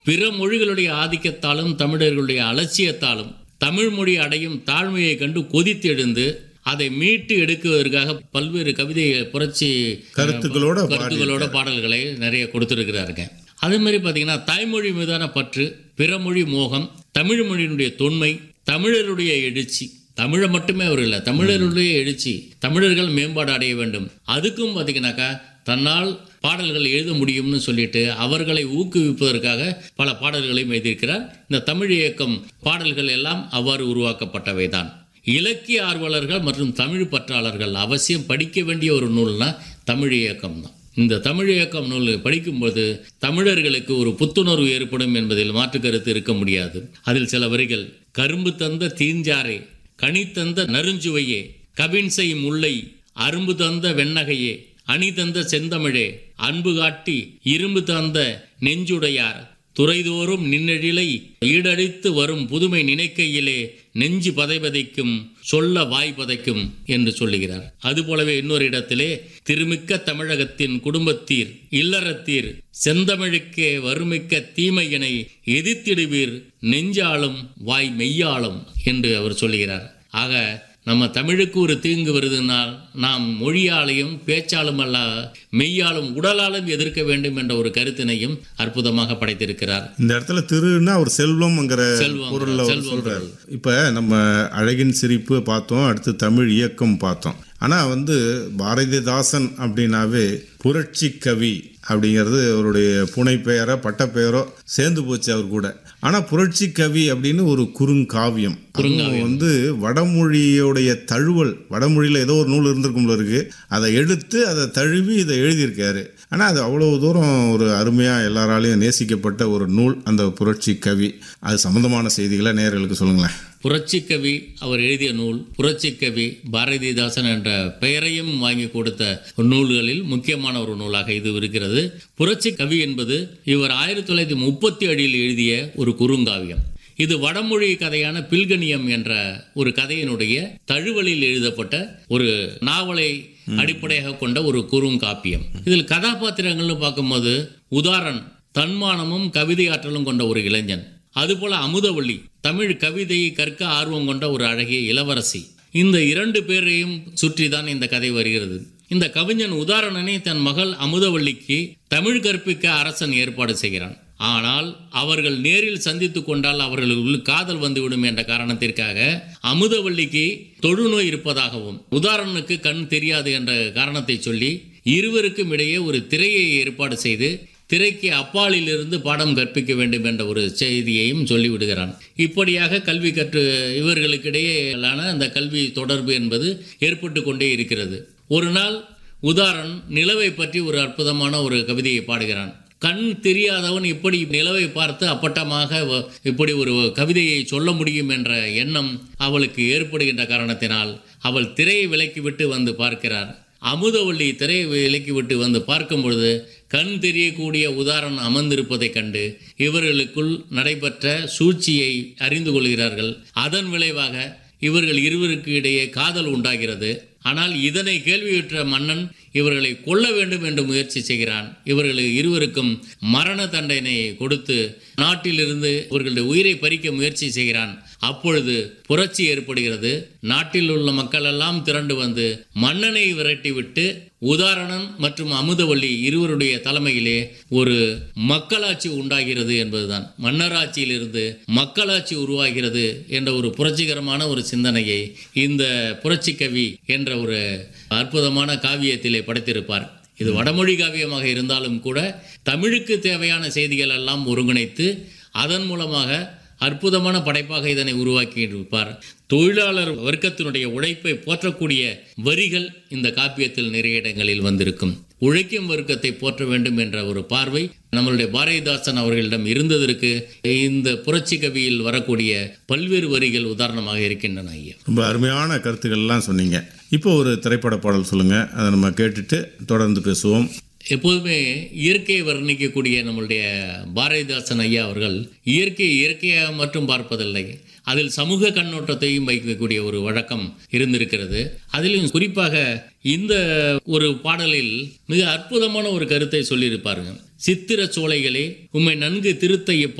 பிற மொழிகளுடைய ஆதிக்கத்தாலும் தமிழர்களுடைய அலட்சியத்தாலும் தமிழ் மொழி அடையும் தாழ்மையை கண்டு கொதித்து எழுந்து அதை மீட்டு எடுக்குவதற்காக பல்வேறு கவிதை புரட்சி கருத்துக்களோட கருத்துக்களோட பாடல்களை நிறைய கொடுத்துருக்கிறாருங்க அதே மாதிரி பார்த்தீங்கன்னா தாய்மொழி மீதான பற்று பிற மொழி மோகம் தமிழ் மொழியினுடைய தொன்மை தமிழருடைய எழுச்சி தமிழை மட்டுமே அவர் இல்லை தமிழருடைய எழுச்சி தமிழர்கள் மேம்பாடு அடைய வேண்டும் அதுக்கும் பார்த்தீங்கன்னாக்கா தன்னால் பாடல்கள் எழுத முடியும்னு சொல்லிட்டு அவர்களை ஊக்குவிப்பதற்காக பல பாடல்களையும் எழுதியிருக்கிறார் இந்த தமிழ் இயக்கம் பாடல்கள் எல்லாம் அவ்வாறு உருவாக்கப்பட்டவை தான் இலக்கிய ஆர்வலர்கள் மற்றும் தமிழ் பற்றாளர்கள் அவசியம் படிக்க வேண்டிய ஒரு நூல்னா தமிழ் இயக்கம் தான் இந்த தமிழ் இயக்கம் நூல் படிக்கும்போது தமிழர்களுக்கு ஒரு புத்துணர்வு ஏற்படும் என்பதில் மாற்று கருத்து இருக்க முடியாது அதில் சில வரிகள் கரும்பு தந்த தீஞ்சாரே கனி தந்த நறுஞ்சுவையே கவின் செய் முல்லை அரும்பு தந்த வெண்ணகையே அணி தந்த செந்தமிழே அன்பு காட்டி இரும்பு தந்த நெஞ்சுடையார் துறைதோறும் நின்னெழிலை ஈடடித்து வரும் புதுமை நினைக்கையிலே நெஞ்சு பதைபதைக்கும் சொல்ல வாய் பதைக்கும் என்று சொல்லுகிறார் அதுபோலவே இன்னொரு இடத்திலே திருமிக்க தமிழகத்தின் குடும்பத்தீர் இல்லறத்தீர் செந்தமிழுக்கே வறுமிக்க தீமையினை எதிர்த்திடுவீர் நெஞ்சாலும் வாய் மெய்யாலும் என்று அவர் சொல்லுகிறார் ஆக நம்ம தமிழுக்கு ஒரு தீங்கு வருதுனால் நாம் மொழியாலையும் பேச்சாலும் அல்ல மெய்யாலும் உடலாலும் எதிர்க்க வேண்டும் என்ற ஒரு கருத்தினையும் அற்புதமாக படைத்திருக்கிறார் இந்த இடத்துல திருன்னா ஒரு செல்வம்ங்கிற செல்வம், பொருள்ல அவர் செல்வம் சொல்றாரு இப்ப நம்ம அழகின் சிரிப்பு பார்த்தோம் அடுத்து தமிழ் இயக்கம் பார்த்தோம் ஆனா வந்து பாரதிதாசன் அப்படின்னாவே புரட்சி கவி அப்படிங்கிறது அவருடைய புனை பெயரோ பட்டப்பெயரோ சேர்ந்து போச்சு அவர் கூட ஆனா புரட்சி கவி அப்படின்னு ஒரு குறுங்காவியம் அதுவும் வந்து வடமொழியோடைய தழுவல் வடமொழியில ஏதோ ஒரு நூல் இருந்திருக்கும்ல இருக்கு அதை எடுத்து அதை தழுவி இதை எழுதியிருக்காரு ஆனா அது அவ்வளவு தூரம் ஒரு அருமையா எல்லாராலையும் நேசிக்கப்பட்ட ஒரு நூல் அந்த புரட்சி கவி அது சம்பந்தமான செய்திகளை நேயர்களுக்கு சொல்லுங்களேன் புரட்சி கவி அவர் எழுதிய நூல் புரட்சி கவி பாரதிதாசன் என்ற பெயரையும் வாங்கி கொடுத்த ஒரு நூல்களில் முக்கியமான ஒரு நூலாக இது இருக்கிறது புரட்சி கவி என்பது இவர் ஆயிரத்தி தொள்ளாயிரத்தி முப்பத்தி ஏழில் எழுதிய ஒரு குறுங்காவியம் இது வடமொழி கதையான பில்கணியம் என்ற ஒரு கதையினுடைய தழுவலில் எழுதப்பட்ட ஒரு நாவலை அடிப்படையாக கொண்ட ஒரு குறுங்காப்பியம் இதில் கதாபாத்திரங்கள்னு பார்க்கும்போது உதாரண் தன்மானமும் கவிதை ஆற்றலும் கொண்ட ஒரு இளைஞன் அதுபோல அமுதவள்ளி தமிழ் கவிதையை கற்க ஆர்வம் கொண்ட ஒரு அழகிய இளவரசி இந்த இரண்டு பேரையும் சுற்றி தான் இந்த கதை வருகிறது இந்த கவிஞன் உதாரணனை தன் மகள் அமுதவள்ளிக்கு தமிழ் கற்பிக்க அரசன் ஏற்பாடு செய்கிறான் ஆனால் அவர்கள் நேரில் சந்தித்து கொண்டால் அவர்களுக்குள் காதல் வந்துவிடும் என்ற காரணத்திற்காக அமுதவள்ளிக்கு தொழுநோய் இருப்பதாகவும் உதாரணனுக்கு கண் தெரியாது என்ற காரணத்தை சொல்லி இருவருக்கும் இடையே ஒரு திரையை ஏற்பாடு செய்து திரைக்கு அப்பாலிலிருந்து பாடம் கற்பிக்க வேண்டும் என்ற ஒரு செய்தியையும் சொல்லிவிடுகிறான் இப்படியாக கல்வி கற்று இவர்களுக்கிடையேயான அந்த கல்வி தொடர்பு என்பது ஏற்பட்டு கொண்டே இருக்கிறது ஒரு நாள் உதாரண் நிலவை பற்றி ஒரு அற்புதமான ஒரு கவிதையை பாடுகிறான் கண் தெரியாதவன் இப்படி நிலவை பார்த்து அப்பட்டமாக வ- இப்படி ஒரு கவிதையை சொல்ல முடியும் என்ற எண்ணம் அவளுக்கு ஏற்படுகின்ற காரணத்தினால் அவள் திரையை விலக்கிவிட்டு வந்து பார்க்கிறார் அமுதவள்ளி திரையை விலக்கிவிட்டு வந்து பார்க்கும் பொழுது கண் தெரியக்கூடிய உதாரணம் அமர்ந்திருப்பதைக் கண்டு இவர்களுக்குள் நடைபெற்ற சூழ்ச்சியை அறிந்து கொள்கிறார்கள் அதன் விளைவாக இவர்கள் இருவருக்கு இடையே காதல் உண்டாகிறது ஆனால் இதனை கேள்வியுற்ற மன்னன் இவர்களை கொல்ல வேண்டும் என்று முயற்சி செய்கிறான் இவர்கள் இருவருக்கும் மரண தண்டனை கொடுத்து நாட்டிலிருந்து இவர்களுடைய உயிரை பறிக்க முயற்சி செய்கிறான் அப்பொழுது புரட்சி ஏற்படுகிறது நாட்டில் உள்ள மக்கள் எல்லாம் திரண்டு வந்து மன்னனை விரட்டிவிட்டு உதாரணன் மற்றும் அமுதவள்ளி இருவருடைய தலைமையிலே ஒரு மக்களாட்சி உண்டாகிறது என்பதுதான் மன்னராட்சியிலிருந்து மக்களாட்சி உருவாகிறது என்ற ஒரு புரட்சிகரமான ஒரு சிந்தனையை இந்த புரட்சி கவி என்ற ஒரு அற்புதமான காவியத்திலே படைத்திருப்பார் இது வடமொழி காவியமாக இருந்தாலும் கூட தமிழுக்கு தேவையான செய்திகள் எல்லாம் ஒருங்கிணைத்து அதன் மூலமாக அற்புதமான படைப்பாக இதனை உருவாக்கியிருப்பார் தொழிலாளர் வர்க்கத்தினுடைய உழைப்பை போற்றக்கூடிய வரிகள் இந்த காப்பியத்தில் நிறைய இடங்களில் வந்திருக்கும் உழைக்கும் வர்க்கத்தை போற்ற வேண்டும் என்ற ஒரு பார்வை நம்மளுடைய பாரதிதாசன் அவர்களிடம் இருந்ததற்கு இந்த புரட்சி கவியில் வரக்கூடிய பல்வேறு வரிகள் உதாரணமாக இருக்கின்றன ஐயா ரொம்ப அருமையான கருத்துக்கள்லாம் சொன்னீங்க இப்போ ஒரு திரைப்பட பாடல் சொல்லுங்க அதை நம்ம கேட்டுட்டு தொடர்ந்து பேசுவோம் எப்போதுமே இயற்கையை வர்ணிக்கக்கூடிய நம்மளுடைய பாரதிதாசன் ஐயா அவர்கள் இயற்கையை இயற்கையாக மட்டும் பார்ப்பதில்லை அதில் சமூக கண்ணோட்டத்தையும் வைக்கக்கூடிய ஒரு வழக்கம் இருந்திருக்கிறது அதிலும் குறிப்பாக இந்த ஒரு பாடலில் மிக அற்புதமான ஒரு கருத்தை சொல்லியிருப்பாருங்க சித்திர சோலைகளே உம்மை நன்கு திருத்த